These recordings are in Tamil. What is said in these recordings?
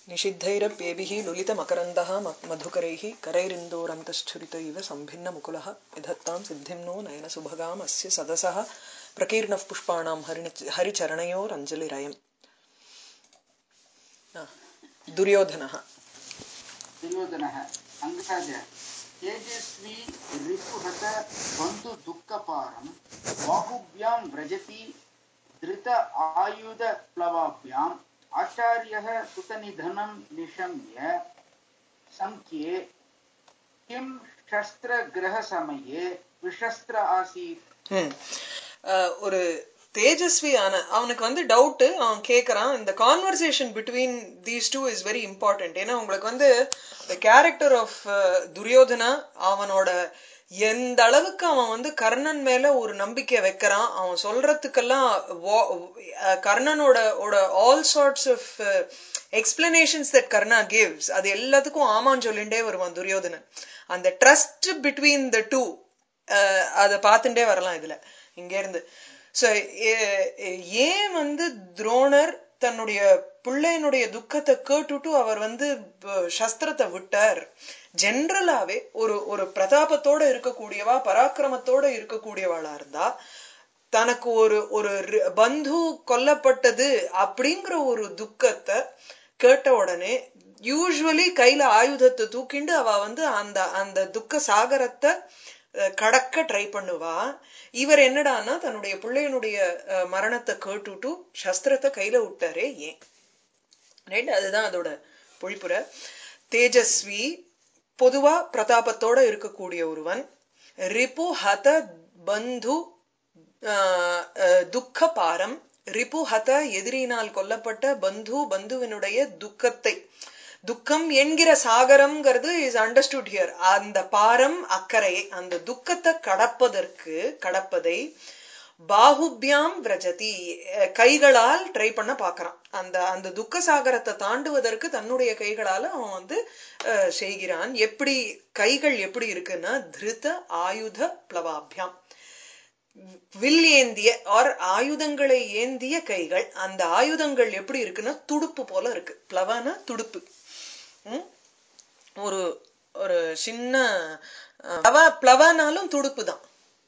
निषिद्धैरप्येभिः लुलितमकरन्दः म- मधुकरैः करैरिन्दोरन्तश्छुरित इव सम्भिन्नमुकुलः विधत्तां सिद्धिं नो नयनसुभगाम् अस्य सदसः प्रकीर्णः पुष्पाणां हरिणि- हरिचरणयोरञ्जलिरयम् आ, दुर्योधनः दुर्योधनः अङ्गराज तेजस्वी रिपुहत बन्धु दुःखपारं बाहुभ्यां व्रजति धृत आयुध प्लवाभ्याम् आचार्यः सुतनिधनं निशम्य सङ्ख्ये किं शस्त्रग्रहसमये विशस्त्र आसीत् ம். அஹ், ஒரு தேஜஸ்வியான அவனுக்கு வந்து டவுட் அவன் கேக்குறான் இந்த conversation between these two is very important ஏன்னா உங்களுக்கு வந்து த கேரக்டர் ஆஃப் துரியோதனா அவனோட எந்த அளவுக்கு அவன் வந்து கர்ணன் மேல ஒரு நம்பிக்கை வைக்கிறான் அவன் சொல்றதுக்கெல்லாம் வா- அஹ், கர்ணனோட all sorts of explanations that Karna gives அது எல்லாத்துக்கும் ஆமான்னு சொல்லிண்டே வருவான் துரியோதனன் அந்த ட்ரஸ்ட் பிட்வீன் த டூ அதை பார்த்துட்டே வரலாம் இதுல இங்க இருந்து சோ ஏன் வந்து துரோணர் தன்னுடைய பிள்ளையினுடைய துக்கத்தை கேட்டுட்டு அவர் வந்து ப- சஸ்திரத்தை விட்டார் ஜென்ரலாவே ஒரு ஒரு பிரதாபத்தோட இருக்கக்கூடியவா பராக்கிரமத்தோட இருக்கக்கூடியவாளா இருந்தா தனக்கு ஒரு ஒரு ரி- பந்து கொல்லப்பட்டது அப்படிங்கிற ஒரு துக்கத்தை கேட்ட உடனே யூஸ்வலி கையில ஆயுதத்தை தூக்கிண்டு அவ வந்து அந்த அந்த துக்க சாகரத்தை அஹ், கடக்க ட்ரை பண்ணுவா இவர் என்னடான்னா தன்னுடைய பிள்ளையனுடைய அஹ், மரணத்தை கேட்டுட்டு சஸ்திரத்தை கையில விட்டாரே ஏன் ரைட் அதுதான் அதோட பொழிப்புற தேஜஸ்வி பொதுவா பிரதாபத்தோட இருக்கக்கூடிய ஒருவன் ரிபு ஹத பந்து ஆஹ், அஹ், துக்க பாரம் ரிபு ஹத எதிரினால் கொல்லப்பட்ட பந்து பந்துவினுடைய துக்கத்தை துக்கம் என்கிற சாகரம்ங்கிறது இஸ் அண்டர்ஸ்டுட் ஹியர் அந்த பாரம் அக்கறையை அந்த துக்கத்தை கடப்பதற்கு கடப்பதை பாகுபியாம் விரஜதி அஹ் கைகளால் ட்ரை பண்ண பாக்குறான் அந்த அந்த துக்க சாகரத்தை தாண்டுவதற்கு தன்னுடைய கைகளால அவன் வந்து அஹ், செய்கிறான் எப்படி கைகள் எப்படி இருக்குன்னா திருத ஆயுத பிளவாபியாம் வில் ஏந்திய ஆர் ஆயுதங்களை ஏந்திய கைகள் அந்த ஆயுதங்கள் எப்படி இருக்குன்னா துடுப்பு போல இருக்கு பிளவன துடுப்பு ம்? ஒரு ஒரு சின்ன அஹ், பிளவ பிளவனாலும் துடுப்பு தான்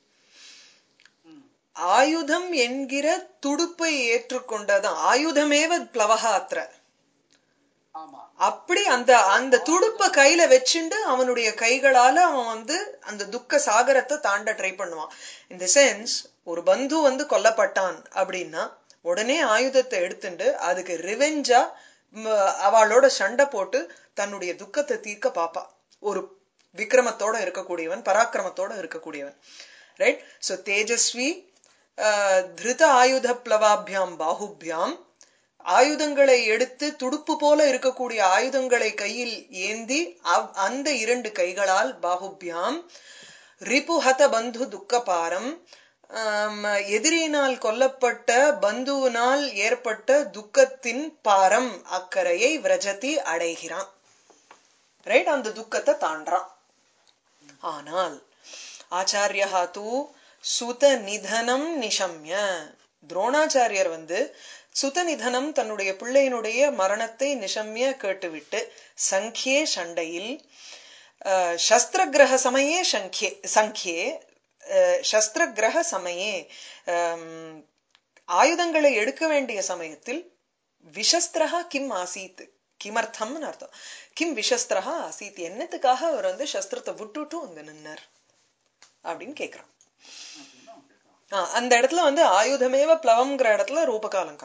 ஆயுதம் என்கிற துடுப்பை ஏற்றுக்கொண்டதான் ஆயுதமேவ பிளவகா அத்திர ஆமா அப்படி அந்த அந்த துடுப்ப கையில வச்சுண்டு அவனுடைய கைகளால அவன் வந்து அந்த துக்க சாகரத்தை தாண்ட ட்ரை பண்ணுவான் இந்த சென்ஸ் ஒரு பந்து வந்து கொல்லப்பட்டான் அப்படின்னா உடனே ஆயுதத்தை எடுத்துண்டு அதுக்கு ரிவெஞ்சா அவளோட சண்டை போட்டு தன்னுடைய துக்கத்தை தீர்க்க பாப்பா ஒரு விக்ரமத்தோட இருக்கக்கூடியவன் பராக்கிரமத்தோட இருக்கக்கூடியவன் ரைட் சோ தேஜஸ்வி ஆஹ், திருத ஆயுத பிளவாபியாம் பாகுபியாம் ஆயுதங்களை எடுத்து துடுப்பு போல இருக்கக்கூடிய ஆயுதங்களை கையில் ஏந்தி அவ்- அந்த இரண்டு கைகளால் பாகுபியாம் ரிபுஹத பந்து துக்கபாரம் ஆம், எதிரியினால் கொல்லப்பட்ட பந்துவினால் ஏற்பட்ட துக்கத்தின் பாரம் அக்கறையை விரஜதி அடைகிறான் ரைட் அந்த துக்கத்தை தாண்டான் ஆனால் ஆச்சாரியா தூ சுத நிதனம் நிஷம்ய துரோணாச்சாரியர் வந்து சுத நிதனம் தன்னுடைய பிள்ளையினுடைய மரணத்தை நிஷம்ய கேட்டுவிட்டு சங்கியே சண்டையில் அஹ், சஸ்திரகிரக சமயே சங்கியே சங்கியே அஹ், சஸ்திரகிரக சமயே அம், ஆயுதங்களை எடுக்க வேண்டிய சமயத்தில் விஷஸ்திரஹா கிம் ஆசீத் கிமர்த்தம்னு அர்த்தம் கிம் விஷஸ்திரஹா ஆசீத் என்னத்துக்காக அவர் வந்து சஸ்திரத்தை விட்டுட்டு அங்க நின்னார் அப்படின்னு கேக்குறான் அப்படின்னு அவன் கேட்கிறான். ஆ, அந்த இடத்துல வந்து ஆயுதமேவ பிளவம்ங்கிற இடத்துல ரூபகாலங்கம்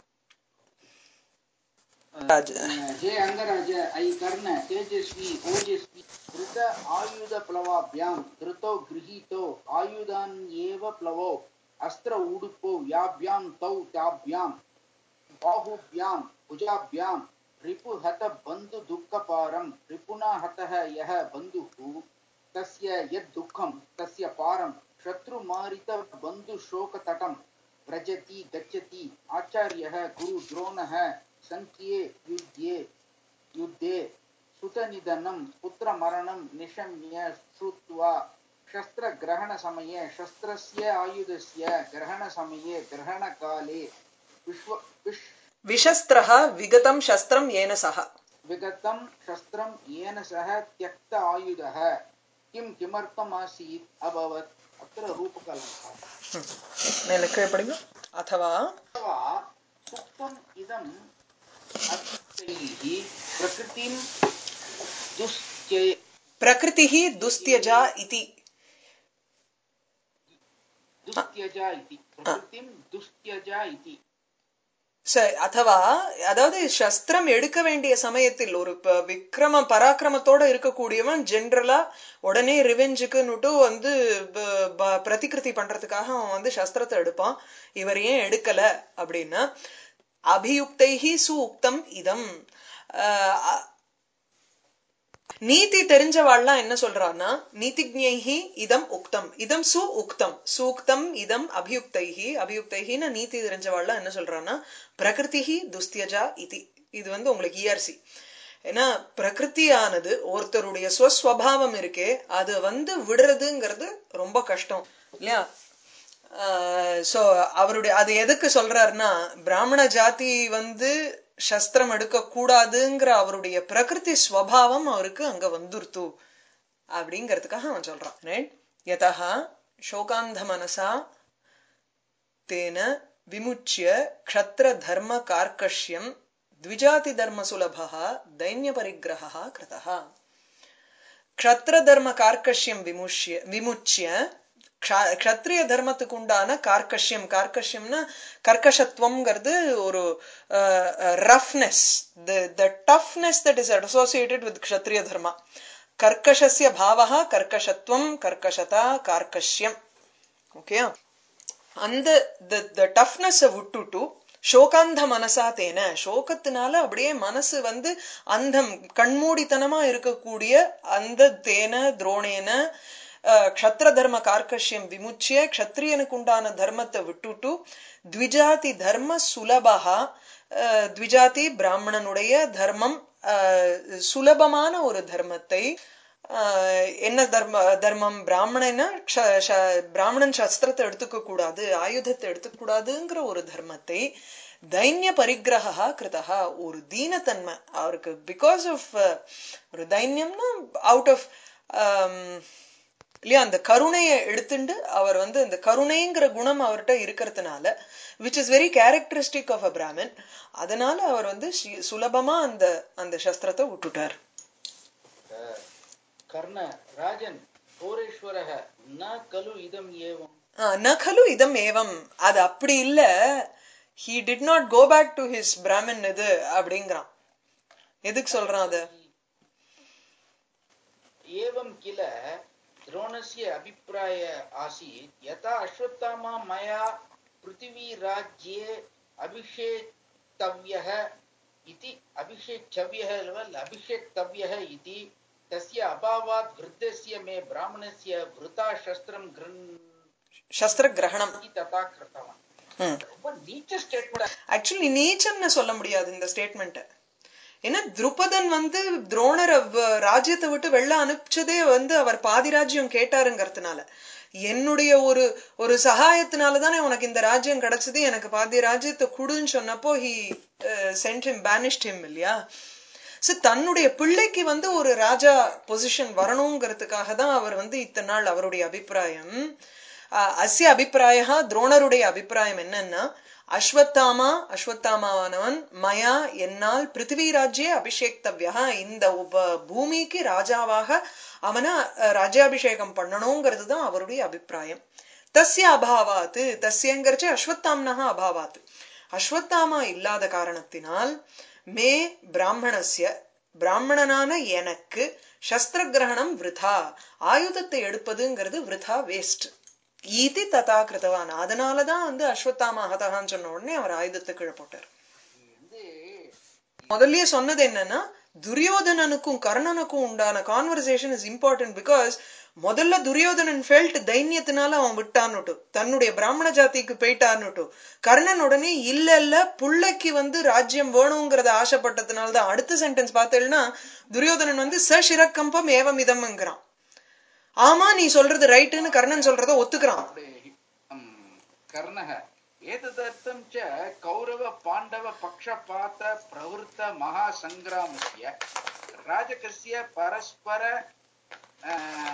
ராஜ हे अङ्गराज ऐ कर्ण तेजस्वी ओजस्वी धृत आयुध प्लवाभ्यां धृतौ गृहीतौ आयुधान्येव प्लवौ अस्त्र उडुपौ याभ्यां तौ ताभ्यां बाहुभ्यां भुजाभ्यां रिपुहत बन्धुदुःखपारं रिपुना हतः यः बन्धुः तस्य यद्दुःखं तस्य पारं शत्रुमारितबन्धुशोकतटं व्रजति गच्छति आचार्यः गुरुद्रोणः सङ्ख्ये युध्ये युद्धे सुतनिधनं पुत्रमरणं निशम्य श्रुत्वा शस्त्रग्रहणसमये शस्त्रस्य आयुधस्य ग्रहणसमये ग्रहणकाले विश्व विश् விஷஸ்திரஹ விகதம் சஸ்திரம் ஏன சக विगतं शस्त्रं येन सह त्यक्त आयुधः किं किमर्थमासीत् अभवत् अत्र रूपकल्पः மேலுக்கு எப்படிங்க அथवा अथवा सुप्तम् इदम् अभियुक्तैः प्रकृतिं दुश्चय பிரகிருதிஹி துஸ்தியஜா இதி दुस्त्यजा इति प्रकृतिं दुस्त्यजा इति ச- அதுவா அதாவது சஸ்திரம் எடுக்க வேண்டிய சமயத்தில் ஒரு ப- விக்ரம பராக்கிரமத்தோட இருக்கக்கூடியவன் ஜென்ரலா உடனே ரிவெஞ்சுக்குன்னுட்டு வந்து ப- ப- பிரதிகிருதி பண்றதுக்காக அவன் வந்து சஸ்திரத்தை எடுப்பான் இவர் ஏன் எடுக்கல அப்படின்னா அபியுக்தைஹி சூக்தம் இதம் ஆஹ் அ- நீதி தெரிஞ்சவாள்லாம் என்ன சொல்றான்னா நீதிஜ்ஞைஹி இதம் உக்தம் இதம் சு உக்தம் சூக்தம் இதம் அபியுக்தைஹி அபியுக்தைஹின்னு நீதி தெரிஞ்சவாள்லாம் என்ன சொல்றான்னா பிரகிருதிஹி துஸ்தியஜா இதி இது வந்து உங்களுக்கு இஆர்சி ஏன்னா பிரகிருதியானது ஒருத்தருடைய ஸ்வஸ்வபாவம் இருக்கே அது வந்து விடுறதுங்கிறது ரொம்ப கஷ்டம் இல்லையா சோ அவருடைய அது எதுக்கு சொல்றாருன்னா பிராமண ஜாதி வந்து சஸ்திரம் எடுக்க கூடாதுங்கிற அவருடைய பிரகிருதி ஸ்வபாவம் அவருக்கு அங்க வந்துருத்து அப்படிங்கிறதுக்காக அவன் சொல்றான் ரைட் யதா சோகாந்த மனசா தேன விமுச்சிய க்ஷத்ர தர்ம கார்கஷ்யம் द्विजाति धर्म सुलभः दैन्य परिग्रहः कृतः க்ஷத்ர தர்ம கார்கஷ்யம் விமுஷ்ய விமுச்சிய க்ஷ- க்ஷத்ரிய தர்மத்துக்கு உண்டான கார்கஷ்யம் கார்கஷ்யம்னா கர்க்கசத்துவம்ங்கிறது ஒரு roughness the toughness that is associated with Kshatriya dharma கர்க்கசஸ்ய பாவः கர்க்கசத்துவம் கர்க்கசதா கார்கஷ்யம் ஓகே அந்த த டஃப்னஸ் விட்டுட்டு சோகாந்த மனசா தேன சோகத்தினால அப்படியே மனசு வந்து அந்தம் கண்மூடித்தனமா இருக்கக்கூடிய அந்த தேன துரோணேன அஹ், க்ஷத்ர தர்ம கார்கஷ்யம் விமுச்சிய க்ஷத்ரியனுக்கு உண்டான தர்மத்தை விட்டுட்டு த்விஜாதி தர்ம சுலபகா அஹ், த்விஜாதி பிராமணனுடைய தர்மம் அஹ், சுலபமான ஒரு தர்மத்தை ஆஹ் என்ன தர்ம தர்மம் பிராமணனா க்ஷ- ஷ- பிராமணன் சஸ்திரத்தை எடுத்துக்க கூடாது ஆயுதத்தை எடுத்துக்க கூடாதுங்கிற ஒரு தர்மத்தை தைன்ய பரிகிரகா கிருதா ஒரு தீனத்தன்மை அவருக்கு பிகாஸ் ஆஃப் ஒரு தைன்யம்னா அவுட் ஆஃப் இல்லையா அந்த கருணையை எடுத்துண்டு அவர் வந்து அந்த கருணைங்கிற குணம் அவர்கிட்ட இருக்கிறதுனால which is very characteristic of a Brahmin அதனால அவர் வந்து சி- சுலபமா அந்த அந்த சஸ்திரத்தை விட்டுட்டார் कर्ण राजन् होरेश्वरः न खलु इदम् एवम् ஆ, ந கலு இதம் ஏவம் அது அப்படி இல்ல he did not go back to his Brahmin இது அப்படிங்கிறான் எதுக்கு சொல்றான் அது एवं किल द्रोणस्य अभिप्राय आसीत् यथा अश्वत्थामा मया पृथिवीराज्ये अभिषेक्तव्यः इति अभिषेक्तव्यः लेवल् अभिषेक्तव्यः इति तस्य अभावात् वृद्धस्य मे ब्राह्मणस्य वृथा शस्त्रं गृह् சஸ்திர கிரகணம் तथा कृतवान् ரொம்ப நீச்ச ஸ்டேட்மெண்ட் ஆக்சுவலி நீச்சன்னு சொல்ல முடியாது இந்த ஸ்டேட்மெண்ட் ஏன்னா துருபதன் வந்து துரோணரை வ- ராஜ்யத்தை விட்டு வெளில அனுப்பிச்சதே வந்து அவர் பாதி ராஜ்யம் கேட்டாருங்கிறதுனால என்னுடைய ஒரு ஒரு சகாயத்தினால தானே உனக்கு இந்த ராஜ்யம் கிடைச்சது எனக்கு பாதி ராஜ்யத்தை குடுன்னு சொன்னப்போ he sent him banished him இல்லையா சோ தன்னுடைய பிள்ளைக்கு வந்து ஒரு ராஜா பொசிஷன் வரணுங்கிறதுக்காக தான் அவர் வந்து இத்தனை நாள் அவருடைய அபிப்பிராயம் அஹ், அஸ்ய அபிப்பிராய துரோணருடைய அபிப்பிராயம் என்னன்னா அஸ்வத்தாமா அஸ்வத்தாமாவானவன் மயா என்னால் பிருத்திவி ராஜ்யே அபிஷேக்தவ்யா இந்த உப பூமிக்கு ராஜாவாக அவனை அஹ், ராஜ்யாபிஷேகம் பண்ணணுங்கிறது தான் அவருடைய அபிப்பிராயம் தஸ்ய அபாவாத்து தஸ்யங்கிறச்சு அஸ்வத்தாம்னஹா அபாவாத்து அஸ்வத்தாமா இல்லாத காரணத்தினால் மே பிராமணஸ்ய பிராமணனான எனக்கு சஸ்திர கிரகணம் விருதா ஆயுதத்தை எடுப்பதுங்கிறது விருதா வேஸ்ட் ஈதி ததா கிருத்தவான் அதனாலதான் வந்து அஸ்வத்தாமா ஹதகான்னு சொன்ன உடனே அவர் ஆயுதத்தை கீழே போட்டார் வந்து முதல்லயே சொன்னது என்னன்னா துரியோதனனுக்கும் கர்ணனுக்கும் உண்டான கான்வர்சேஷன் இஸ் இம்பார்ட்டன்ட் பிகாஸ் முதல்ல துரியோதனன் ஃபெல்ட் தைரியத்தினால அவன் விட்டான்னுட்டு தன்னுடைய பிராமண ஜாதிக்கு போயிட்டான்னுட்டு கர்ணன் உடனே இல்ல இல்ல புள்ளைக்கு வந்து ராஜ்யம் வேணுங்கிறத ஆசைப்பட்டதுனால தான் அடுத்த சென்டென்ஸ் பார்த்தேன்னா துரியோதனன் வந்து ச சிரக்கம்பம் ஏவம் இதம்ங்கிறான் ஆமா நீ சொல்றது ரைட்டுன்னு கர்ணன் சொல்றத ஒத்துக்கிறான் அப்படி ம், கர்ணः एतदर्थं च कौरव पाण्डव पक्षपात प्रवृत्त महासङ्ग्रामस्य राजकस्य परस्पर अ,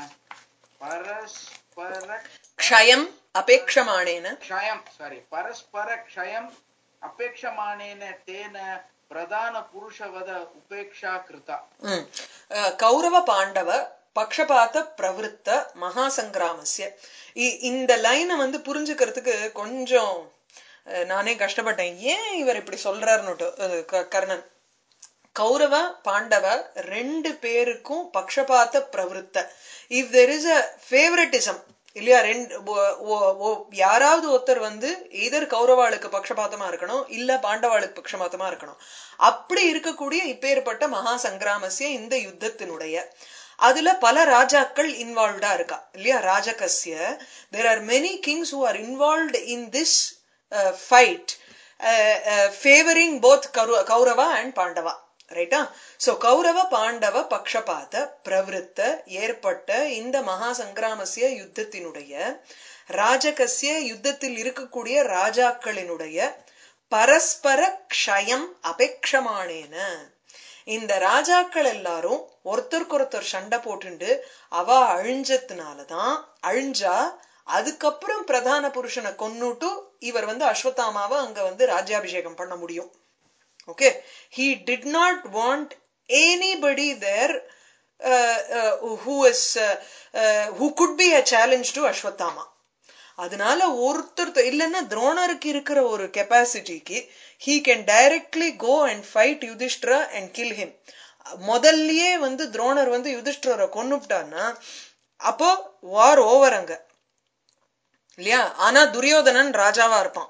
परस्पर க்ஷயம் அபேக்ஷமானேன क्षयं सारी परस्पर क्षयम् अपेक्षमाणेन तेन प्रधानपुरुषवद उपेक्षा कृता ம். அஹ், கௌரவ பாண்டவ பக்ஷபாத பிரவருத்த மகா சங்கிராமஸ்ய இ- இந்த லைனை வந்து புரிஞ்சுக்கிறதுக்கு கொஞ்சம் அஹ், நானே கஷ்டப்பட்டேன் ஏன் இவர் இப்படி சொல்றாருன்னுட்டு அஹ், க- கர்ணன் கௌரவ பாண்டவ ரெண்டு பேருக்கும் பக்ஷபாத பிரவருத்த if there is a favouritism இல்லையா ரெண்டு ஒ- ஒ- ஒ- யாராவது ஒருத்தர் வந்து எதர் கௌரவாளுக்கு பக்ஷபாதமா இருக்கணும் இல்ல பாண்டவாளுக்கு பக்ஷபாதமா இருக்கணும் அப்படி இருக்கக்கூடிய இப்பேற்பட்ட மகா சங்கிராமசிய இந்த யுத்தத்தினுடைய அதுல பல ராஜாக்கள் இன்வால்வ்டா இருக்கா இல்லையா ராஜகஸ்ய there are many kings who are involved in this fight favouring both Kaurava and Pandava ரைட்டா சோ கௌரவ பாண்டவ பக்ஷபாத பிரவருத்த ஏற்பட்ட இந்த மகா சங்கிராமசிய யுத்தத்தினுடைய ராஜகசிய யுத்தத்தில் இருக்கக்கூடிய ராஜாக்களினுடைய பரஸ்பர க்ஷயம் அபேக்ஷமானேன இந்த ராஜாக்கள் எல்லாரும் ஒருத்தருக்கொருத்தர் சண்டை போட்டுண்டு அவ அழிஞ்சதுனாலதான் அழிஞ்சா அதுக்கப்புறம் பிரதான புருஷனை கொன்னுட்டு இவர் வந்து அஸ்வத்தாமாவை அங்க வந்து ராஜ்யாபிஷேகம் பண்ண முடியும் okay he did not want anybody there uh, uh, who is uh, uh, who could be a challenge to Ashwatthama அதனால ஒருத்தர் இல்லைன்னா துரோணருக்கு இருக்கிற ஒரு கெப்பாசிட்டிக்கு he can directly go and fight Yudhishthira and kill him முதல்லயே வந்து துரோணர் வந்து யுதிஷ்டரை கொன்னுட்டான்னா அப்போ வார் ஓவர் அங்க இல்லையா ஆனா துரியோதனன் ராஜாவா இருப்பான்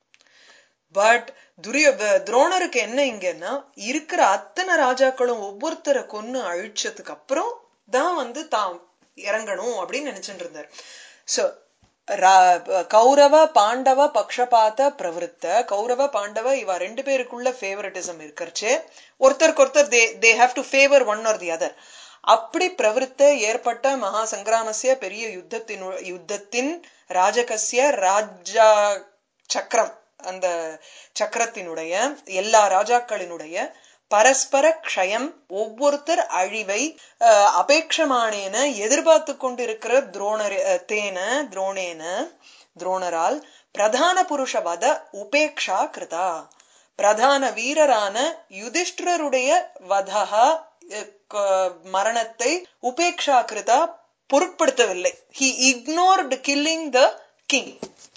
பட் துரிய வ- துரோணருக்கு என்ன இங்கன்னா இருக்கிற அத்தனை ராஜாக்களும் ஒவ்வொருத்தரை கொன்னு அழிச்சதுக்கு அப்புறம் தான் வந்து தாம் இறங்கணும் அப்படின்னு நினைச்சிட்டு இருந்தார் சோ கௌரவ பாண்டவ பக்ஷபாத பிரவருத்த கௌரவ பாண்டவ இவ ரெண்டு பேருக்குள்ள ஃபேவரட்டிசம் இருக்கறச்சே ஒருத்தருக்கு ஒருத்தர் they they have to favour one or the other அப்படி பிரவருத்த ஏற்பட்ட மகா சங்கிராமசிய பெரிய யுத்தத்தின் யுத்தத்தின் ராஜகசிய ராஜா சக்கரம் அந்த சக்கரத்தினுடைய எல்லா ராஜாக்களினுடைய பரஸ்பர க்ஷயம் ஒவ்வொருத்தர் அழிவை அஹ், அபேட்சமானேன எதிர்பார்த்து கொண்டிருக்கிற துரோணர் அஹ், தேன துரோணேன துரோணரால் பிரதான புருஷ வத உபேக்ஷா கிருதா பிரதான வீரரான யுதிஷ்டிரருடைய வதகா அஹ், க- மரணத்தை உபேக்ஷா கிருதா பொருட்படுத்தவில்லை he ignored killing the king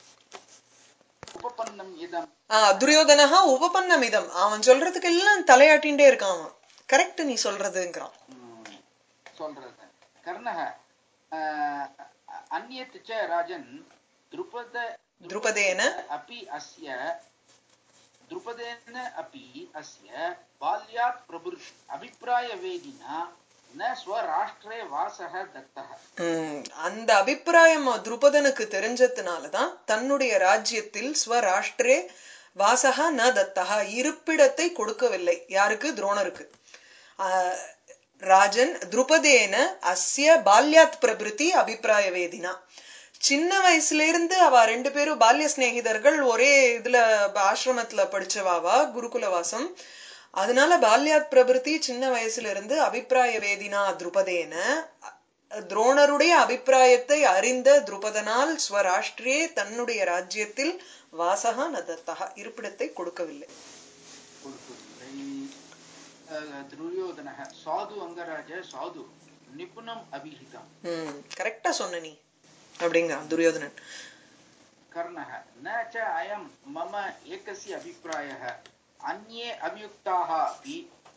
उपपन्नम् इदम् துரியோதனஹா உபபன்னமிதம் அவன் சொல்றதுக்கு எல்லாம் தலையாட்டின்டே இருக்கான் அவன் கரெக்ட் நீ சொல்றதுங்கிறான் ம், சொல்றது கர்ணः अ, अन्यत् च राजन् द्रुपद द्रुपदेन अपि अस्य द्रुपदेन अपि अस्य बाल्यात् प्रभृति अभिप्रायवेदिना न स्वराष्ट्रे वासः दत्तः உம், அந்த அபிப்பிராயம் துருபதனுக்கு தெரிஞ்சதுனாலதான் தன்னுடைய ராஜ்யத்தில் ஸ்வராஷ்டிரே வாசகா ந தத்தகா இருப்பிடத்தை கொடுக்கவில்லை யாருக்கு துரோணருக்கு ஆஹ், ராஜன் துருபதேன அஸ்ய பால்யாத் பிரபிருதி அபிப்பிராய வேதினா சின்ன வயசுல இருந்து அவ ரெண்டு பேரும் பால்ய சிநேகிதர்கள் ஒரே இதுல ஆசிரமத்துல படிச்சவாவா குருகுலவாசம் அதனால பால்யாத் பிரபிருதி சின்ன வயசுல இருந்து அபிப்பிராய வேதினா துருபதேன துரோணருடைய அபிப்பிராயத்தை அறிந்த துருபதனால் ஸ்வராஷ்டிரியே தன்னுடைய ராஜ்யத்தில் வாசகா நதத்தகா இருப்பிடத்தை கொடுக்கவில்லை கொடுக்கவில்லை அஹ், துரியோதனः சாது அங்கராஜ சாது நிபுணம் அபிஹிதம் உம் கரெக்டா சொன்ன நீ அப்படிங்கிறான் துரியோதனன் कर्णः न च अयं मम एकस्य अभिप्रायः अन्ये अभियुक्ताः अपि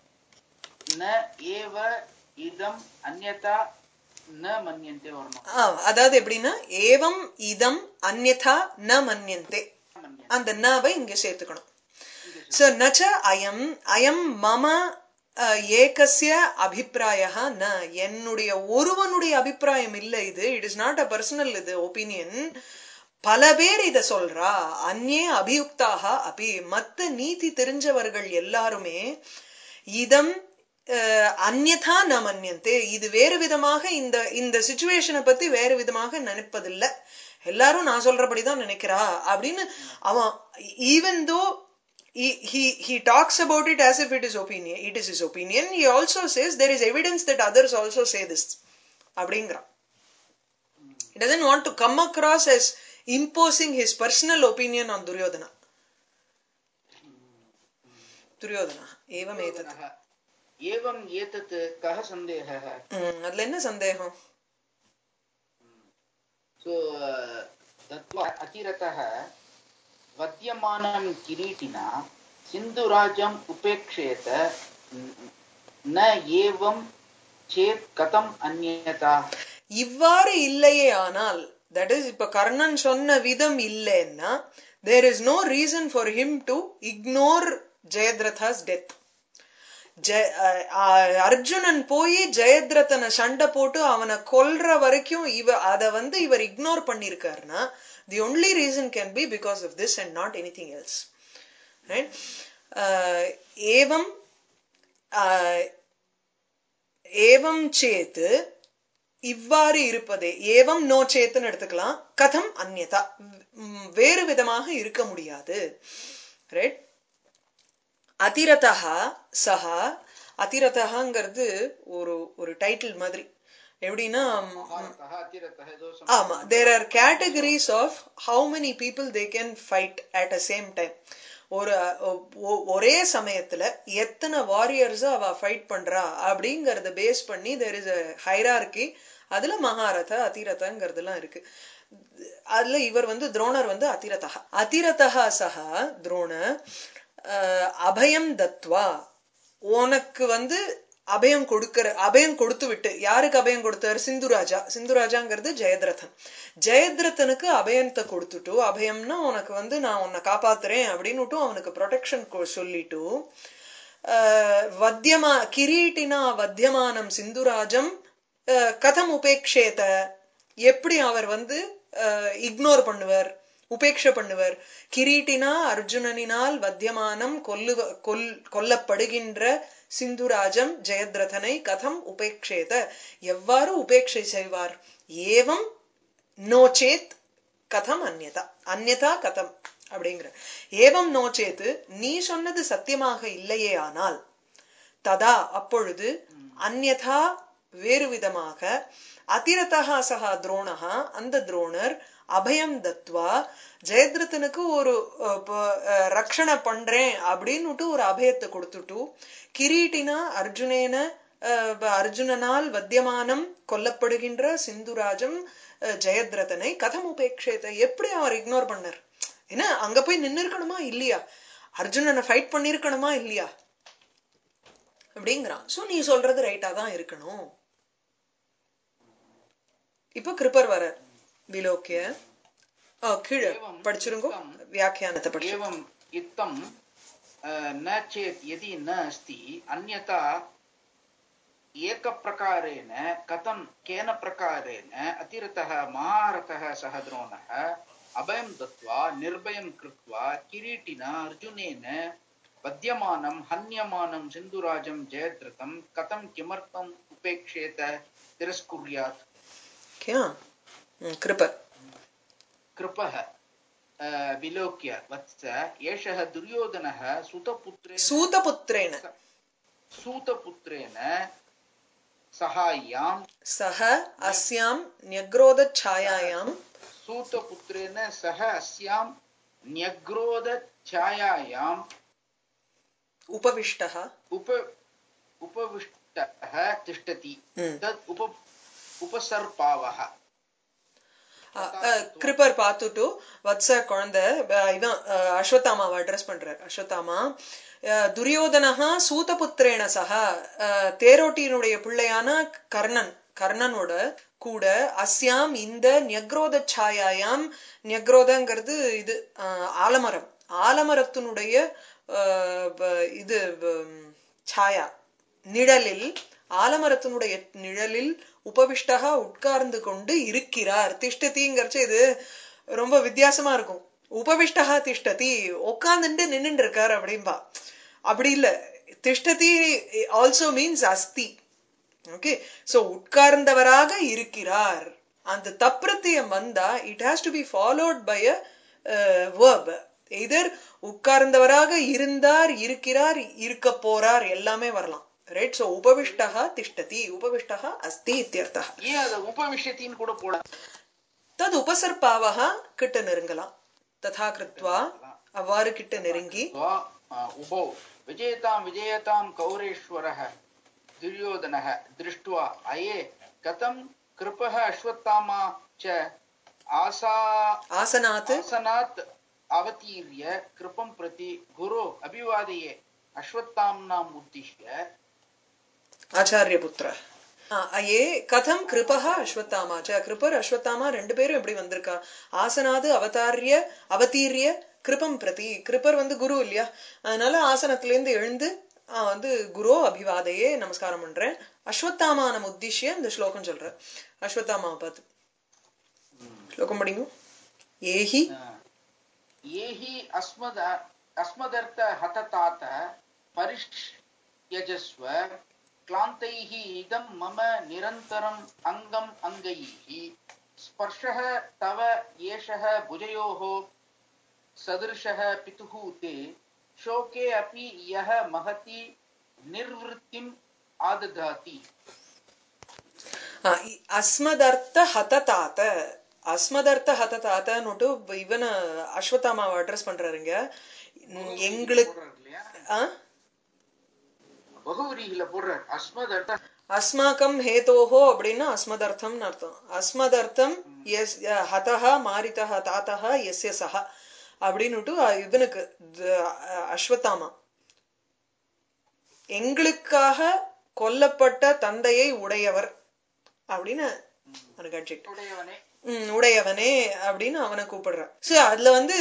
न एव इदम् अन्यथा न मन्यन्ते वर्णः ஆ, அதாவது எப்படின்னா ஏவம் இதம் அந்யதா ந மன்யந்தே मन्यन्ते அந்த நவை இங்க சேர்த்துக்கணும் சோ நச்ச அயம் அயம் மம அஹ், ஏகஸ்ய அபிப்பிராய ந என்னுடைய ஒருவனுடைய அபிப்பிராயம் இல்ல இது it is not a personal இது ஒப்பீனியன் பல பேர் இத சொல்றா அந்நே அபியுக்தாக அபி மத்த நீதி தெரிஞ்சவர்கள் எல்லாருமே இதம் அஹ், அந்யதா ந மன்யந்தே இது வேறு விதமாக இந்த இந்த சுச்சுவேஷனை பத்தி வேறு விதமாக நினைப்பதில்லை எல்லாரும் நான் சொல்றபடிதான் நினைக்கிறா அப்படின்னு அவன் even though he, he he talks about it as if it is opinion it is his opinion he also says there is evidence that others also say this அப்படிங்கிறான் he doesn't want to come across as imposing his personal opinion on duryodhana duryodhana ஏவம் ஏதத் दुर्योधनः एवम् एतत् कः सन्देहः ம், அதுல என்ன சந்தேகம் सो दत्त्वा अतिरतः वद्यमानं किरीटिना सिन्धुराजम् उपेक्षेत न- न एवं चेत् कथम् अन्यथा இவ்வாறு இல்லையே ஆனால் தட் இஸ் இப்ப கர்ணன் சொன்ன விதம் இல்லைன்னா there is no reason for him to ignore Jayadratha's death Arjunan போய் ஜெயத்ரதனை சண்டை போட்டு அவனை கொல்ற வரைக்கும் இவ அத வந்து இவர் இக்னோர் பண்ணிருக்காருன்னா the only reason can be because of this and not anything else ஏவம் ஆஹ், ஏவம் சேத்து இவ்வாறு இருப்பதே ஏவம் நோ சேத்துன்னு எடுத்துக்கலாம் கதம் அந்யதா ம், வேறு விதமாக இருக்க முடியாது ரைட் அதிரதா சஹா அதிரதகாங்கிறது ஒரு ஒரு டைட்டில் மாதிரி எப்படின்னா महारथः अतिरथः ஏதோ ஆமா there are categories of how many people they can fight at a same time ஒரு ஒ- ஒ- ஒரே சமயத்துல எத்தனை வாரியர்ஸ் அவ ஃபைட் பண்றா அப்படிங்கறத பேஸ் பண்ணி தேர் இஸ் அ ஹைரார்கி அதுல மகாரத அதிரதங்கிறதுலாம் இருக்கு அதுல இவர் வந்து துரோணர் வந்து அதிரதா அதிரதா சஹா துரோண அஹ், அபயம் தத்வா உனக்கு வந்து அபயம் கொடுக்கிற அபயம் கொடுத்து விட்டு யாருக்கு அபயம் கொடுத்தாரு சிந்துராஜா சிந்துராஜாங்கிறது ஜெயத்ரதன் ஜெயத்ரதனுக்கு அபயத்தை கொடுத்துட்டு அபயம்னா உனக்கு வந்து நான் உன்னை காப்பாத்துறேன் அப்படின்னுட்டு அவனுக்கு ப்ரொடெக்ஷன் சொல்லிட்டு அஹ், வத்தியமா கிரீட்டினா வத்தியமானம் சிந்துராஜம் அஹ், கதம் உபேக்ஷேத எப்படி அவர் வந்து இக்னோர் பண்ணுவார் உபேக்ஷ பண்ணுவர் கிரீட்டினா அர்ஜுனனினால் வத்தியமானம் கொல்லுவ கொல் கொல்லப்படுகின்ற சிந்துராஜம் ஜெயத்ரதனை கதம் உபேக்ஷேத எவ்வாறு உபேட்சை செய்வார் ஏவம் நோச்சேத் கதம் அந்யதா அந்யதா கதம் அப்படிங்கிற ஏவம் நோச்சேத்து நீ சொன்னது சத்தியமாக இல்லையே ஆனால் ததா அப்பொழுது அந்யதா வேறு விதமாக அதிரதா சகா துரோணஹா அந்த துரோணர் அபயம் தத்வா ஜெயத்ரதனுக்கு ஒரு அஹ், ப- அஹ், ரக்ஷணை பண்றேன் அப்படின்னுட்டு ஒரு அபயத்தை கொடுத்துட்டு கிரீட்டினா அர்ஜுனேன அஹ், ப- அர்ஜுனனால் வத்தியமானம் கொல்லப்படுகின்ற சிந்துராஜம் அஹ், ஜெயத்ரதனை கதம் உபேட்சேத எப்படி அவர் இக்னோர் பண்ணார் என்ன அங்க போய் நின்னு இருக்கணுமா இல்லையா அர்ஜுனனை ஃபைட் பண்ணிருக்கணுமா இல்லையா அப்படிங்கிறான் சோ நீ சொல்றது ரைட்டா தான் இருக்கணும் இப்போ கிருப்பர் வர விலோக்கிய ஆ, கீழே एवं படிச்சிருங்கோ युक्तं வியாக்கியானத்தை படிச்சு एवम् इत्थं अ, न चेत् यदि न अस्ति अन्यथा एकप्रकारेण कथं केन प्रकारेण अतिरथः महारथः सह द्रोणः अभयं दत्त्वा निर्भयं कृत्वा किरीटिना अर्जुनेन वध्यमानं हन्यमानं सिन्धुराजं जयद्रथं कथं किमर्थम् उपेक्षेत तिरस्कुर्यात् ஓகேயா ம், கிருப்பர் कृपः अ, विलोक्य वत्स एषः दुर्योधनः सुतपुत्रेण சூதபுத்திரேன सूतपुत्रेण सहाय्यां சக அஸ்யாம் न्यग्रोध छायायाम सूतपुत्रेण सह अस्यां न्यग्रोधछायायाम् उपविष्टः उप उपविष्टः तिष्ठति ம். तत् उप उपसर्पावः அ, அ, கிருப்பர் பார்த்துட்டு வத்ச குழந்தை அ, இவன் அ, அஸ்வத்தாமாவை அட்ரஸ் பண்றார் அஸ்வத்தாமா அ, துரியோதனஹா சூதபுத்திரேன சக அ, தேரோட்டியினுடைய பிள்ளையான கர்ணன் கர்ணனோட கூட அஸ்யாம் இந்த நியக்ரோத சாயாயாம் நியக்ரோதங்கிறது இது அ, ஆலமரம் ஆலமரத்தினுடைய அ, ப- இது ம், சாயா நிழலில் ஆலமரத்தினுடைய நிழலில் உபவிஷ்டகா உட்கார்ந்து கொண்டு இருக்கிறார் திஷ்டதிங்கிறச்சு இது ரொம்ப வித்தியாசமா இருக்கும் உபவிஷ்டகா திஷ்டதி உட்கார்ந்துட்டு நின்னுட்டு இருக்கார் அப்படின்பா அப்படி இல்ல திஷ்டதி ஆல்சோ மீன்ஸ் அஸ்தி ஓகே சோ உட்கார்ந்தவராக இருக்கிறார் அந்த தப்பிரத்தியம் வந்தா it has to be followed by a verb either உட்கார்ந்தவராக இருந்தார் இருக்கிறார் இருக்க போறார் எல்லாமே வரலாம் ரைட் சோ உபவிஷ்டா திஷ்டதி உபவிஷ்டா அஸ்தி இத்தியர்த்தா ஏன் அதை உபவிஷத்தின்னு கூட போட தது உபசர்பாவக கிட்ட நெருங்கலாம் ததா கிருத்வா அவ்வாறு கிட்ட நெருங்கி त्वा, आ, उभौ विजयतां विजयतां कौरेश्वरः दुर्योधनः दृष्ट्वा अये कथं कृपः अश्वत्थामा च आसा ஆசனாத் आसनात् अवतीर्य कृपं प्रति गुरो अभिवादये अश्वत्थाम्नाम् उद्दिश्य ஆச்சாரிய புத்திர அயே கதம் கிருபா அஸ்வத்தாமா ச கிருபர் அஸ்வத்தாமா ரெண்டு பேரும் எப்படி வந்திருக்கா ஆசனாது அவதாரிய அவதீரிய கிருபம் பிரதி கிருபர் வந்து குரு இல்லையா அதனால ஆசனத்துல இருந்து எழுந்து ஆஹ் வந்து குரு அபிவாதையே நமஸ்காரம் பண்றேன் அஸ்வத்தாமான உத்திஷ்ய இந்த ஸ்லோகம் சொல்ற அஸ்வத்தாமாவை பார்த்து ஸ்லோகம் படிங்க ஏஹி ये हि अस्मद अस्मदर्थ हततात परिष्यजस्व क्लान्तैः इदं मम निरन्तरम् अङ्गम् अङ्गैः स्पर्शः तव एषः भुजयोः सदृशः पितुः ते शोके अपि यः महति निर्वृत्तिम् आददाति ஆஹ் இ- அஸ்மதர்த்த ஹததாத்த அஸ்மதர்த்த ஹததாத்தன்னுட்டு இவன அஸ்வத்தாமாவை அட்ரஸ் பண்றாருங்க உம், எங்களுக்கு போடுறாரு இல்லையா ஆ? பகுவரியில போடுறார் அஸ்மதர்த்த அஸ்மாக்கம் ஹேதோஹோ அப்படின்னா அஸ்மதர்த்தம்னு அர்த்தம் அஸ்மதர்த்தம் எஸ் ஹதஹ மாரிதஹ தாத்தஹ எஸ்ய சஹ அப்படின்னுட்டு அஹ், இவனுக்கு த- அஹ், அஸ்வத்தாமா எங்களுக்காக கொல்லப்பட்ட தந்தையை உடையவர் அப்படின்னு அவனுக்கு அட்ஜெக்ட் உடையவனே ம், உடையவனே அப்படின்னு அவனை கூப்பிடுற சோ அதுல வந்து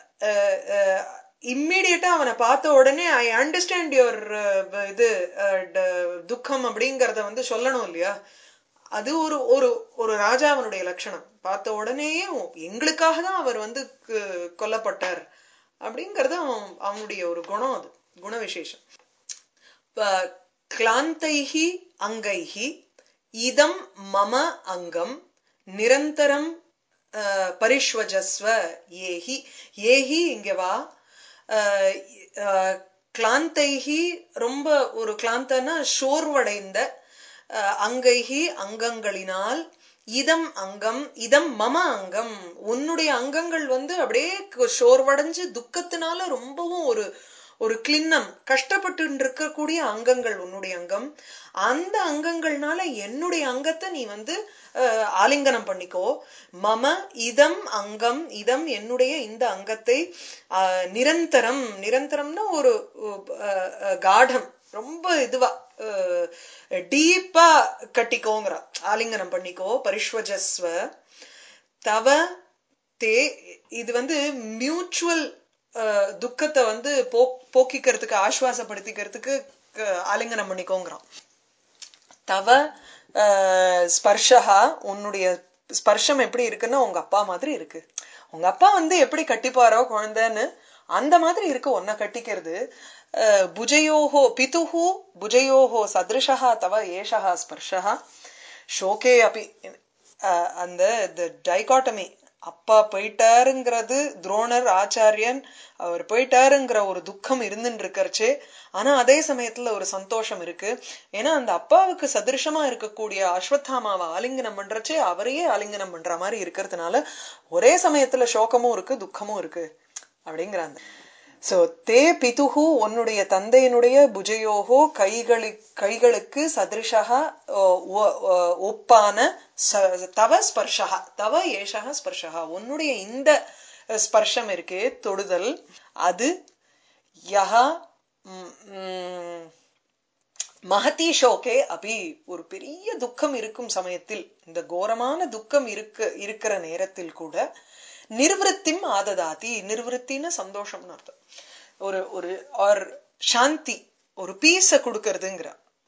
இம்மிடியட்டா அவனை பார்த்த உடனே ஐ அண்டர்ஸ்டாண்ட் யுவர் இது அஹ், ட- துக்கம் அப்படிங்கறத வந்து சொல்லணும் இல்லையா அது ஒரு ஒரு ஒரு ராஜாவனுடைய லட்சணம் பார்த்த உடனேயே ஓ, எங்களுக்காக தான் அவர் வந்து கு- கொல்லப்பட்டார் அப்படிங்கறது அவன் அவனுடைய ஒரு குணம் அது குண விசேஷம் ப- கிளாந்தைஹி அங்கைஹி இதம் மம அங்கம் நிரந்தரம் அஹ், பரிஷ்வஜஸ்வ ஏஹி ஏஹி இங்க வா அஹ், அஹ், கிளாந்தைஹி ரொம்ப ஒரு கிளாந்தனா சோர்வடைந்த அஹ், அங்கைஹி அங்கங்களினால் இதம் அங்கம் இதம் மம அங்கம் உன்னுடைய அங்கங்கள் வந்து அப்படியே கு- சோர்வடைஞ்சு துக்கத்தினால ரொம்பவும் ஒரு ஒரு கிளின்னம் கஷ்டப்பட்டு இருக்கக்கூடிய அங்கங்கள் உன்னுடைய அங்கம் அந்த அங்கங்கள்னால என்னுடைய அங்கத்தை நீ வந்து அஹ், ஆலிங்கனம் பண்ணிக்கோ மம இதம் அங்கம் இதம் என்னுடைய இந்த அங்கத்தை அஹ், நிரந்தரம் நிரந்தரம்னா ஒரு அஹ், அஹ், காடம் ரொம்ப இதுவா டீப்பா கட்டிக்கோங்கிற ஆலிங்கனம் பண்ணிக்கோ பரிஷ்வஜஸ்வ தவ தே இது வந்து மியூச்சுவல் துக்கத்தை வந்து போ போக்கிக்கிறதுக்கு ஆஸ்வாசப்படுத்திக்கிறதுக்கு க- ஆலிங்கனம் பண்ணிக்கோங்கிறான் தவ அஹ், ஸ்பர்ஷா உன்னுடைய ஸ்பர்ஷம் எப்படி இருக்குன்னா உங்க அப்பா மாதிரி இருக்கு உங்க அப்பா வந்து எப்படி கட்டிப்பாரோ குழந்தைன்னு அந்த மாதிரி இருக்கு உன்னை கட்டிக்கிறது அஹ், புஜயோஹோ பிதுஹு புஜயோஹோ சதிருஷா தவ ஏஷா ஸ்பர்ஷா ஷோகே அப்பி அஹ், அந்த டைகாட்டமி அப்பா போயிட்டாருங்கிறது துரோணர் ஆச்சாரியன் அவர் போயிட்டாருங்கிற ஒரு துக்கம் இருந்துட்டு இருக்கறச்சே ஆனா அதே சமயத்துல ஒரு சந்தோஷம் இருக்கு ஏன்னா அந்த அப்பாவுக்கு சதிருஷமா இருக்கக்கூடிய அஸ்வத்தாமாவை ஆலிங்கனம் பண்றச்சே அவரையே ஆலிங்கனம் பண்ற மாதிரி இருக்கிறதுனால ஒரே சமயத்துல சோகமும் இருக்கு துக்கமும் இருக்கு அப்படிங்கிறாங்க சோ தே பிதுகு உன்னுடைய தந்தையினுடைய புஜயோகோ கைகளு கைகளுக்கு சதிருஷா ஒப்பான ச- தவ ஸ்பர்ஷா தவ ஏஷா ஸ்பர்ஷா உன்னுடைய இந்த ஸ்பர்ஷம் இருக்கே தொடுதல் அது யஹா ம், ம், மகதி ஷோகே அபி ஒரு பெரிய துக்கம் இருக்கும் சமயத்தில் இந்த கோரமான துக்கம் இருக்க இருக்கிற நேரத்தில் கூட நிர்வൃத்திம் ஆததாதி நிர்வൃத்தின்னு சந்தோஷம்னு அர்த்தம் ஒரு ஒரு ஆர் சாந்தி ஒரு பீஸ கொடுக்கறதுங்கிற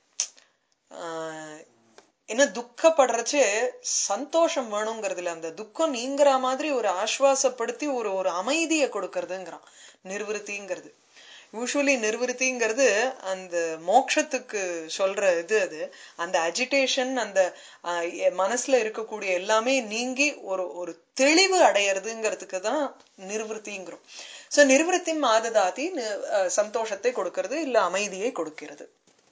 ஆஹ் என்ன துக்கப்படுறச்சே சந்தோஷம் வேணுங்கிறதுல அந்த துக்கம் நீங்கிற மாதிரி ஒரு ஆஸ்வாசப்படுத்தி ஒரு ஒரு அமைதியை கொடுக்கறதுங்கிறான் நிர்வൃத்திங்கிறது யூஸ்வலி நிர்வൃத்திங்கிறது அந்த மோட்சத்துக்கு சொல்ற இது அது அந்த அஜிடேஷன் அந்த ஆஹ், எ- மனசுல இருக்கக்கூடிய எல்லாமே நீங்கி ஒரு ஒரு தெளிவு அடையறதுங்கிறதுக்கு தான் நிர்வൃத்திங்கிறோம் சோ நிர்வൃத்தி மாததாதி நி- ஆஹ், சந்தோஷத்தை கொடுக்கிறது இல்ல அமைதியை கொடுக்கிறது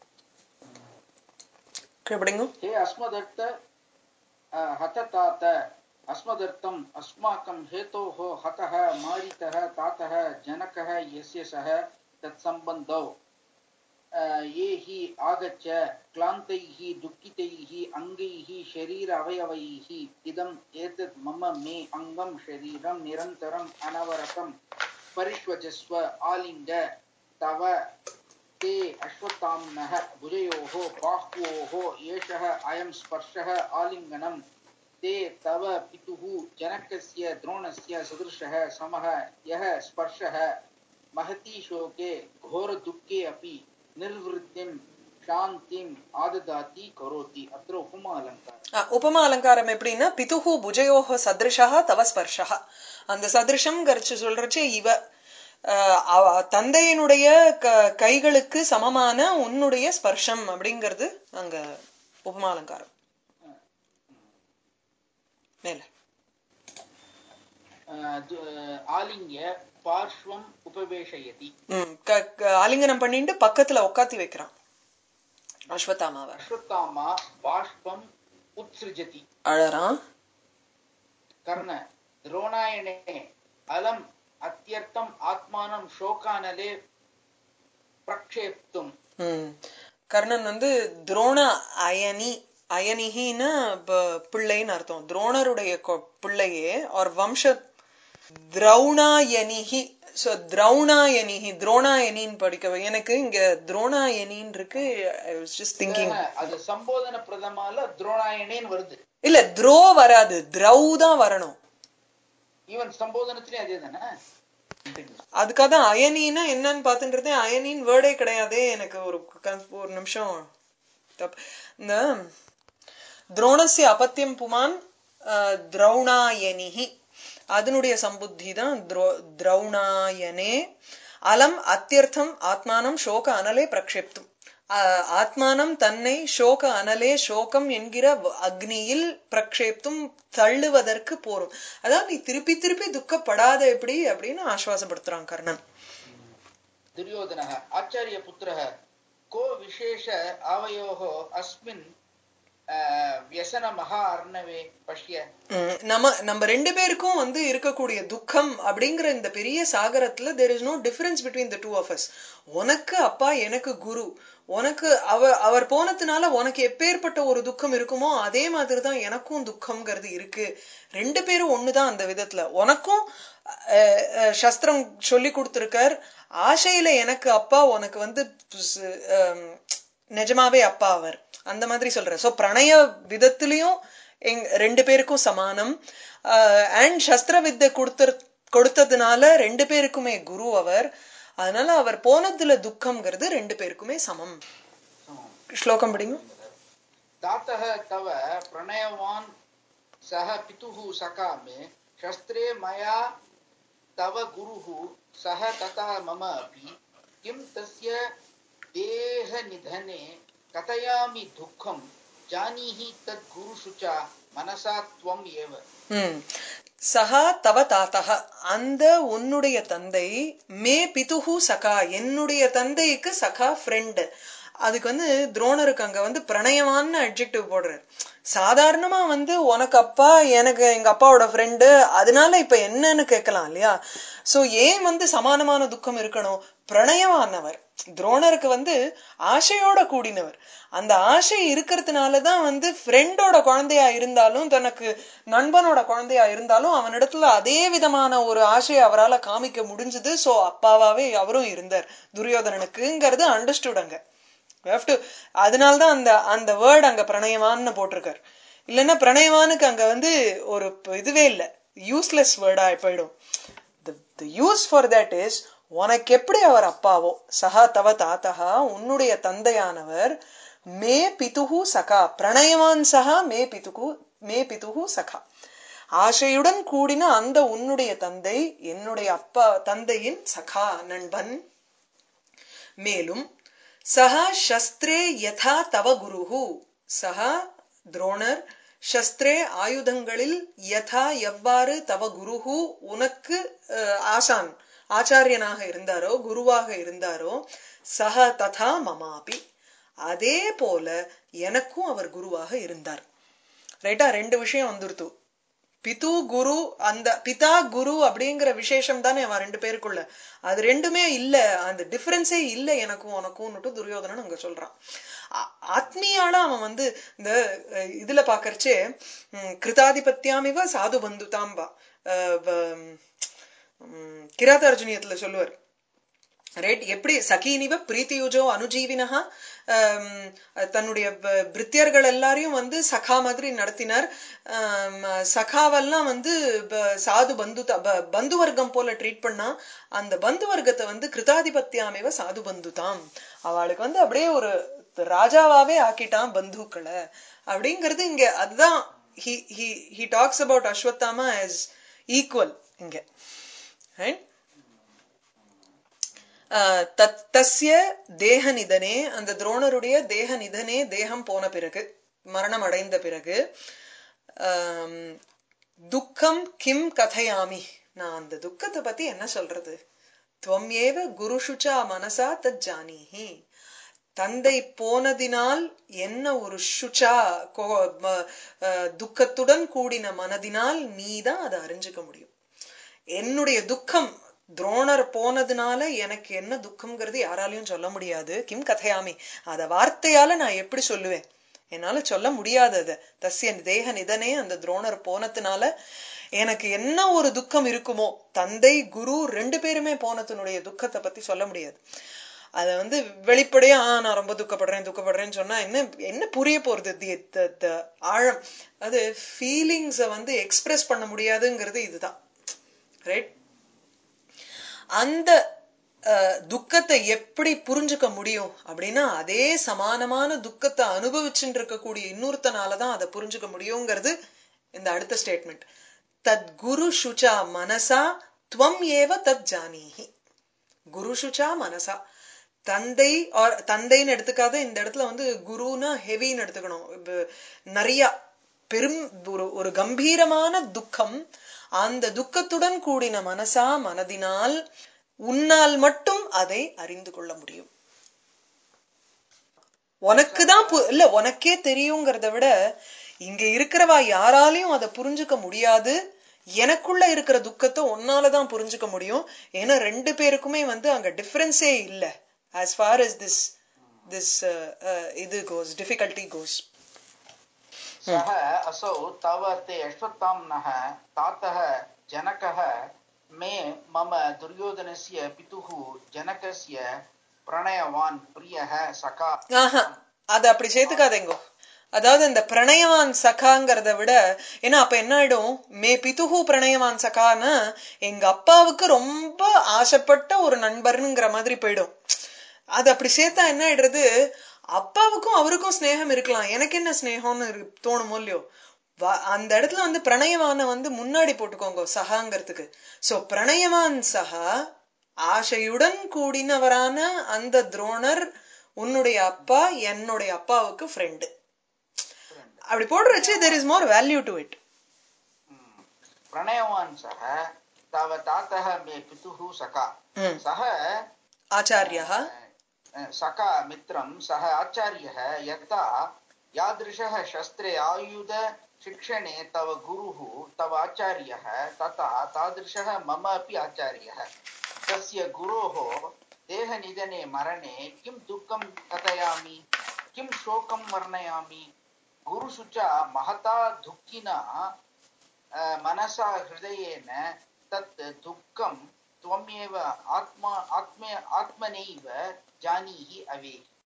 எப்படிங்க हे अस्मदर्थ अ, हततात अस्मदर्थम् अस्माकं हेतोः हतः मारितः तातः जनकः यस्य सः तत्सम्बन्धौ अ, ये हि आगच्छ क्लान्तैः दुःखितैः अङ्गैः शरीर अवयवैः इदम् एतत् मम मे अङ्गं शरीरं निरन्तरम् अनवरतं परिष्वजस्व आलिङ्ग तव ते अश्वत्थाम्नः भुजयोः बाह्वोः एषः अयं स्पर्शः आलिङ्गनं ते तव पितुः जनकस्य द्रोणस्य सदृशः समः यः स्पर्शः महती शोके घोरदुःखे अपि निर्वृत्तिं शान्तिम् आददाति करोति अत्र उपमालङ्कारः அஹ், உபமா அலங்காரம் எப்படின்னா பிதுகு புஜயோக சதிருஷா தவ ஸ்பர்ஷா அந்த சதிருஷம் கரிச்சு சொல்றச்சு இவ அஹ், அவ- தந்தையினுடைய க- கைகளுக்கு சமமான உன்னுடைய ஸ்பர்ஷம் அப்படிங்கிறது அங்க உபமா அலங்காரம் மேல अ, दु- आलिङ्ग्य पार्श्वम् उपवेशयति ம், க- க- ஆலிங்கனம் பண்ணிட்டு பக்கத்துல உட்காத்தி வைக்கிறான் அஸ்வத்தாமாவை अश्वत्थामा बाष्पम् उत्सृजति அழறான் कर्ण द्रोणायणे अलम् अत्यर्थम् आत्मानं शोकानले प्रक्षेप्तुम् ம். கர்ணன் வந்து துரோண அயனி அயனிகின்னு ப- பிள்ளைன்னு அர்த்தம் துரோணருடைய கொ- பிள்ளையே ஒரு வம்ச திரௌணாயனிகி சோ திரௌணாயனிகி துரோணாயனின்னு படிக்க எனக்கு இங்க துரோணாயனின்னு இருக்கு ஐ வாஸ் ஜஸ்ட் திங்கிங் அது சம்போதன பிரதமால துரோணாயணேன்னு வருது இல்ல துரோ வராது திரௌ தான் வரணும் ஈவன் சம்போதனத்திலே அதே தானே அதுக்காக தான் அயனின்னா என்னன்னு பார்த்துட்டு இருந்தேன் அயனின் வேர்டே கிடையாதே எனக்கு ஒரு conf- ஒரு நிமிஷம் தப்பு இந்த துரோணஸ்ய அபத்தியம் புமான் அஹ், திரௌணாயனிஹி அதனுடைய சம்புத்தி தான் திரோ- திரௌணாயனே அலம் அத்தியர்த்தம் ஆத்மானம் சோக அனலே பிரக்ஷேப்தும் அஹ், ஆத்மானம் தன்னை சோக அனலே சோகம் என்கிற வ- அக்னியில் பிரக்ஷேப்தும் தள்ளுவதற்கு போரும் அதாவது நீ திருப்பி திருப்பி துக்கப்படாத எப்படி அப்படின்னு ஆஸ்வாசப்படுத்துறான் கர்ணன் दुर्योधनः आचार्यपुत्रः को विशेष आवयोः अस्मिन् अ, व्यसनमहा अर्णवे पश्य ம், நம்ம நம்ம ரெண்டு பேருக்கும் வந்து இருக்கக்கூடிய துக்கம் அப்படிங்கிற இந்த பெரிய சாகரத்துல there is no difference between the two of us உனக்கு அப்பா எனக்கு குரு உனக்கு அவ அவர் போனதுனால உனக்கு எப்பேற்பட்ட ஒரு துக்கம் இருக்குமோ அதே மாதிரி தான் எனக்கும் துக்கம்ங்கிறது இருக்கு ரெண்டு பேரும் ஒண்ணுதான் அந்த விதத்துல உனக்கும் அஹ், அஹ், சஸ்திரம் சொல்லி கொடுத்திருக்கார் ஆசையில எனக்கு அப்பா உனக்கு வந்து ஸ்- அஹ், நிஜமாவே அப்பா அவர் அந்த மாதிரி சொல்ற சோ பிரணய விதத்திலையும் எங் ரெண்டு பேருக்கும் சமானம் அண்ட் சஸ்திர வித்தை கொடுத்த கொடுத்ததுனால ரெண்டு பேருக்குமே குரு அவர் அதனால அவர் போனதுல துக்கம்ங்கிறது ரெண்டு பேருக்குமே சமம் ஸ்லோகம் படிங்க तातः तव प्रणयवान् सः पितुः सखा मे शस्त्रे मया तव गुरुः सः तथा मम अपि किं तस्य देहनिधने कथयामि दुःखं जानीहि तद् गुरुषु च मनसा त्वम् एव ம் சகா தவ தாத்தக அந்த உன்னுடைய தந்தை மே பிதுகு சகா என்னுடைய தந்தைக்கு சகா ஃப்ரெண்ட் அதுக்கு வந்து துரோணருக்கு அங்க வந்து பிரணயமான அட்ஜெக்டிவ் போடுறாரு சாதாரணமா வந்து உனக்கு அப்பா எனக்கு எங்க அப்பாவோட ஃப்ரெண்டு அதனால இப்ப என்னன்னு கேட்கலாம் இல்லையா சோ ஏன் வந்து சமானமான துக்கம் இருக்கணும் பிரணயமானவர் துரோணருக்கு வந்து ஆசையோட கூடினவர் அந்த ஆசை இருக்கிறதுனாலதான் வந்து ஃப்ரெண்டோட குழந்தையா இருந்தாலும் தனக்கு நண்பனோட குழந்தையா இருந்தாலும் அவனிடத்துல அதே விதமான ஒரு ஆசையை அவரால காமிக்க முடிஞ்சது சோ அப்பாவாவே அவரும் இருந்தார் துரியோதனனுக்குங்கிறது அண்டர்ஸ்டுட் அங்க have to அதனால்தான் அந்த அந்த வேர்டு அங்க பிரணயவான்னு போட்டிருக்காரு இல்லைன்னா பிரணயவானுக்கு அங்க வந்து ஒரு ப- இதுவே இல்ல யூஸ்லெஸ் வேர்டா போயிடும் the use for that is உனக்கு எப்படி அவர் அப்பாவோ சகா தவ தாத்தகா உன்னுடைய தந்தையானவர் மே பிதுகு சகா பிரணயவான் சகா மே பிதுகு மே பிதுகு சகா ஆசையுடன் கூடின அந்த உன்னுடைய தந்தை என்னுடைய அப்பா தந்தையின் சகா நண்பன் மேலும் சஹ சஸ்திரே யதா தவ குருஹு சஹ துரோணர் சஸ்திரே ஆயுதங்களில் யதா எவ்வாறு தவ குருஹு உனக்கு அஹ், ஆசான் ஆச்சாரியனாக இருந்தாரோ குருவாக இருந்தாரோ சஹ ததா மமாபி அதே போல எனக்கும் அவர் குருவாக இருந்தார் ரைட்டா ரெண்டு விஷயம் வந்துருத்து பிது குரு அந்த பிதா குரு அப்படிங்கிற விசேஷம் தானே அவன் ரெண்டு பேருக்குள்ள அது ரெண்டுமே இல்ல அந்த டிஃபரன்ஸே இல்ல எனக்கும் உனக்கும்னுட்டு துரியோதனன் அங்க சொல்றான் ஆ- ஆத்மீயால அவன் வந்து இந்த அஹ், இதுல பாக்கறச்சே ம், கிருதாதிபத்தியாமிவ சாது பந்துதாம்பா அஹ், வ- ம், கிராதார்ஜுனியத்துல சொல்லுவார் ரைட் எப்படி சகீனிவ பிரீத்தியுஜோ அனுஜீவினஹா ஆம், தன்னுடைய ப- பிரித்தியர்கள் எல்லாரையும் வந்து சகா மாதிரி நடத்தினார் ஆம், சகாவெல்லாம் வந்து ப- சாது பந்து பந்து வர்க்கம் போல ட்ரீட் பண்ணா அந்த பந்து வர்க்கத்தை வந்து கிருதாதிபத்தியாமேவ சாது பந்துதாம் அவளுக்கு வந்து அப்படியே ஒரு ராஜாவாவே ஆக்கிட்டான் பந்துக்களை அப்படிங்கிறது இங்க அதுதான் he he he talks about Ashwatthama as equal இங்க ரைட் ஆஹ் தத்- தஸ்ய தேக நிதனே அந்த துரோணருடைய தேக நிதனே தேகம் போன பிறகு மரணம் அடைந்த பிறகு ஆம், துக்கம் கிம் கதையாமி நான் அந்த துக்கத்தை பத்தி என்ன சொல்றது துவம்யேவ குருஷுச்சா மனசா தத் ஜானீஹி தந்தை போனதினால் என்ன ஒரு சுச்சா கோ- ம- அஹ், துக்கத்துடன் கூடின மனதினால் நீதான் அதை அறிஞ்சுக்க முடியும் என்னுடைய துக்கம் துரோணர் போனதுனால எனக்கு என்ன துக்கம்ங்கிறது யாராலையும் சொல்ல முடியாது கிம் கதையாமி அத வார்த்தையால நான் எப்படி சொல்லுவேன் என்னால சொல்ல முடியாது அத தஸ்ய தேக நிதனே அந்த துரோணர் போனதுனால எனக்கு என்ன ஒரு துக்கம் இருக்குமோ தந்தை குரு ரெண்டு பேருமே போனதுனுடைய துக்கத்தை பத்தி சொல்ல முடியாது அத வந்து வெளிப்படையா "ஆ, நான் ரொம்ப துக்கப்படுறேன் துக்கப்படுறேன்னு சொன்னா என்ன என்ன புரிய போறது தி- த- த- ஆழம் அது ஃபீலிங்ஸ வந்து எக்ஸ்பிரஸ் பண்ண முடியாதுங்கிறது இதுதான் ரைட் அந்த அஹ், துக்கத்தை எப்படி புரிஞ்சுக்க முடியும் அப்படின்னா அதே சமானமான துக்கத்தை அனுபவிச்சுட்டு இருக்கக்கூடிய இன்னொருத்தனாலதான் அதை புரிஞ்சுக்க முடியுங்கிறது இந்த அடுத்த ஸ்டேட்மெண்ட் தத் குரு சுச்சா மனசா துவம் ஏவ தத் ஜானீஹி குரு சுச்சா மனசா தந்தை or தந்தைன்னு எடுத்துக்காத இந்த இடத்துல வந்து குருனா ஹெவின்னு எடுத்துக்கணும் இப்ப நிறைய பெரும் ஒரு ஒரு கம்பீரமான துக்கம் அந்த துக்கத்துடன் கூடின மனசா மனதினால் உன்னால் மட்டும் அதை அறிந்து கொள்ள முடியும் உனக்கு தான் இல்ல உனக்கே தெரியுங்கிறத விட இங்க இருக்கிறவா யாராலையும் அதை புரிஞ்சுக்க முடியாது எனக்குள்ள இருக்கிற துக்கத்தை உன்னாலதான் புரிஞ்சுக்க முடியும் ஏன்னா ரெண்டு பேருக்குமே வந்து அங்க டிஃபரன்ஸே இல்ல as far as this this uh, uh, இது goes difficulty goes सः असौ तव ते अश्वत्थाम्नः तातः जनकः मे मम दुर्योधनस्य पितुः जनकस्य प्रणयवान् प्रियः सखा ஆஹா அது அப்படி சேர்த்துக்காதேங்கோ அதாவது இந்த பிரணயவான் சகாங்கிறத விட ஏன்னா அப்ப என்ன ஆயிடும் மே பிதுகு பிரணயவான் சகான்னா எங்க அப்பாவுக்கு ரொம்ப ஆசைப்பட்ட ஒரு நண்பர்ங்கிற மாதிரி போயிடும் அது அப்படி சேர்த்தா என்ன ஆயிடுறது அப்பாவுக்கும் அவருக்கும் ஸ்நேகம் இருக்கலாம் எனக்கு என்ன ஸ்நேகம்னு இருக்கு- தோணுமோ இல்லையோ வ- அந்த இடத்துல வந்து பிரணயவான வந்து முன்னாடி போட்டுக்கோங்க சகாங்கிறதுக்கு சோ பிரணயவான் சகா ஆசையுடன் கூடினவரான அந்த துரோணர் உன்னுடைய அப்பா என்னுடைய அப்பாவுக்கு ஃப்ரெண்டு அப்படி போடுற வச்சு there is more value to it प्रणयवान् सः तव तातः मे पितुः सखा सः ஆச்சாரியா सखा मित्रं सः आचार्यः यथा यादृशः शस्त्रे आयुध शिक्षणे तव गुरुः तव आचार्यः तथा तादृशः मम अपि आचार्यः तस्य गुरोः देहनिधने मरणे किं दुःखं कथयामि किं शोकं वर्णयामि गुरुषु च महता दुःखिना अ, मनसा हृदयेन तत् दुःखं त्वमेव आत्मा आत्मे आत्मनैव जानीहि अवेहि